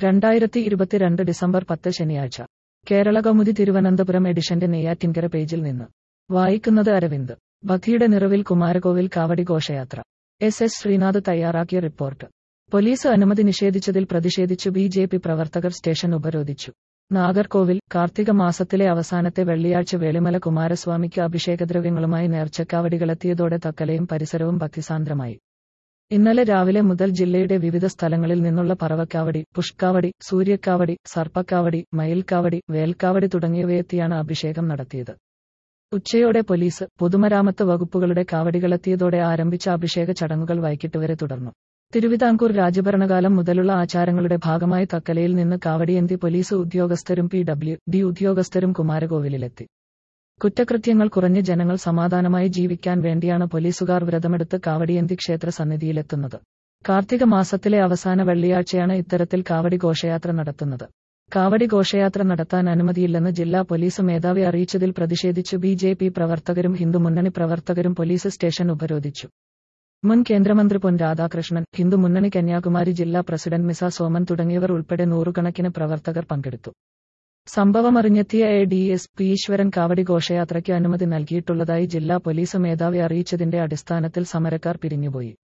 രണ്ടായിരത്തി ഇരുപത്തിരണ്ട് ഡിസംബർ പത്ത് ശനിയാഴ്ച കേരള കൗമുദി തിരുവനന്തപുരം എഡിഷന്റെ നെയ്യാറ്റിൻകര പേജിൽ നിന്ന് വായിക്കുന്നത് അരവിന്ദ് ഭക്തിയുടെ നിറവിൽ കുമാരകോവിൽ കാവടി ഘോഷയാത്ര എസ് എസ് ശ്രീനാഥ് തയ്യാറാക്കിയ റിപ്പോർട്ട് പോലീസ് അനുമതി നിഷേധിച്ചതിൽ പ്രതിഷേധിച്ചു ബി ജെ പി പ്രവർത്തകർ സ്റ്റേഷൻ ഉപരോധിച്ചു നാഗർകോവിൽ കാർത്തിക മാസത്തിലെ അവസാനത്തെ വെള്ളിയാഴ്ച വേളിമല കുമാരസ്വാമിക്ക് അഭിഷേകദ്രവ്യങ്ങളുമായി നേർച്ചക്കാവടികളെത്തിയതോടെ തക്കലയും പരിസരവും ഭക്തിസാന്ദ്രമായി ഇന്നലെ രാവിലെ മുതൽ ജില്ലയുടെ വിവിധ സ്ഥലങ്ങളിൽ നിന്നുള്ള പറവക്കാവടി പുഷ്കാവടി സൂര്യക്കാവടി സർപ്പക്കാവടി മയിൽക്കാവടി വേൽക്കാവടി തുടങ്ങിയവയെത്തിയാണ് അഭിഷേകം നടത്തിയത് ഉച്ചയോടെ പോലീസ് പൊതുമരാമത്ത് വകുപ്പുകളുടെ കാവടികളെത്തിയതോടെ ആരംഭിച്ച അഭിഷേക ചടങ്ങുകൾ വൈകിട്ട് വരെ തുടർന്നു തിരുവിതാംകൂർ രാജഭരണകാലം മുതലുള്ള ആചാരങ്ങളുടെ ഭാഗമായി തക്കലയിൽ നിന്ന് കാവടിയന്തി പോലീസ് ഉദ്യോഗസ്ഥരും പി ഡബ്ല്യു ഡി ഉദ്യോഗസ്ഥരും കുമാരകോവിലിലെത്തി കുറ്റകൃത്യങ്ങൾ കുറഞ്ഞ് ജനങ്ങൾ സമാധാനമായി ജീവിക്കാൻ വേണ്ടിയാണ് പോലീസുകാർ വ്രതമെടുത്ത് കാവടിയന്തി ക്ഷേത്ര സന്നിധിയിലെത്തുന്നത് കാർത്തിക മാസത്തിലെ അവസാന വെള്ളിയാഴ്ചയാണ് ഇത്തരത്തിൽ കാവടി ഘോഷയാത്ര നടത്തുന്നത് കാവടി ഘോഷയാത്ര നടത്താൻ അനുമതിയില്ലെന്ന് ജില്ലാ പോലീസ് മേധാവി അറിയിച്ചതിൽ പ്രതിഷേധിച്ചു ബി ജെ പി പ്രവർത്തകരും ഹിന്ദുമുന്നണി പ്രവർത്തകരും പോലീസ് സ്റ്റേഷൻ ഉപരോധിച്ചു മുൻ കേന്ദ്രമന്ത്രി പൊൻ രാധാകൃഷ്ണൻ ഹിന്ദുമുന്നണി കന്യാകുമാരി ജില്ലാ പ്രസിഡന്റ് മിസ സോമൻ തുടങ്ങിയവർ ഉൾപ്പെടെ നൂറുകണക്കിന് പ്രവർത്തകർ പങ്കെടുത്തു സംഭവമറിഞ്ഞെത്തിയ A D S P Eswaran കാവടി ഘോഷയാത്രയ്ക്ക് അനുമതി നൽകിയിട്ടുള്ളതായി ജില്ലാ പോലീസ് മേധാവി അറിയിച്ചതിന്റെ അടിസ്ഥാനത്തിൽ സമരക്കാർ പിരിഞ്ഞുപോയി